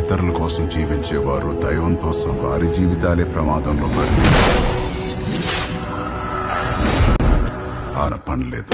ఇతరుల కోసం జీవించేవారు దైవంతో సమ వారి జీవితాలే ప్రమాదంలో పడి ఆన పనిలేదు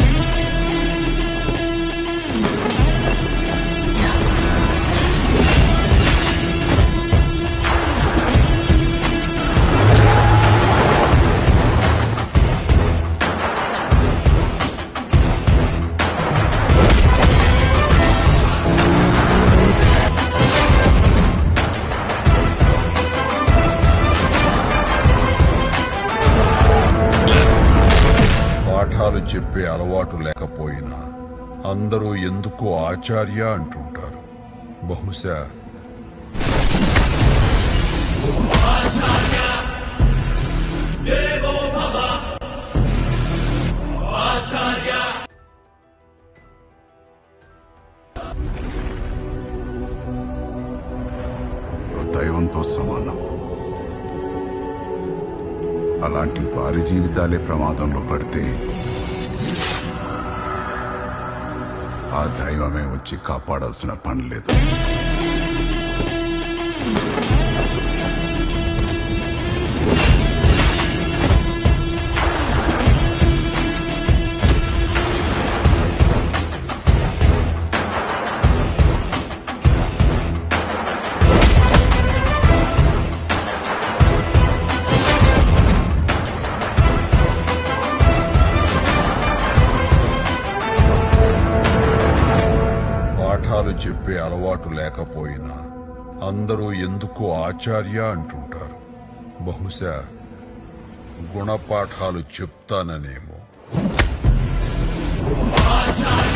పాఠాలు చెప్పే అలవాటు లేకపోయినా అందరూ ఎందుకు ఆచార్య అంటుంటారు బహుశా దైవంతో సమానం అలాంటి వారి జీవితాలే ప్రమాదంలో పడితే ఆ దైవమే వచ్చి కాపాడాల్సిన పని లేదు పాఠాలు చెప్పే అలవాటు లేకపోయినా అందరూ ఎందుకు ఆచార్య అంటుంటారు బహుశా గుణపాఠాలు చెప్తాననేమో ఆచార్య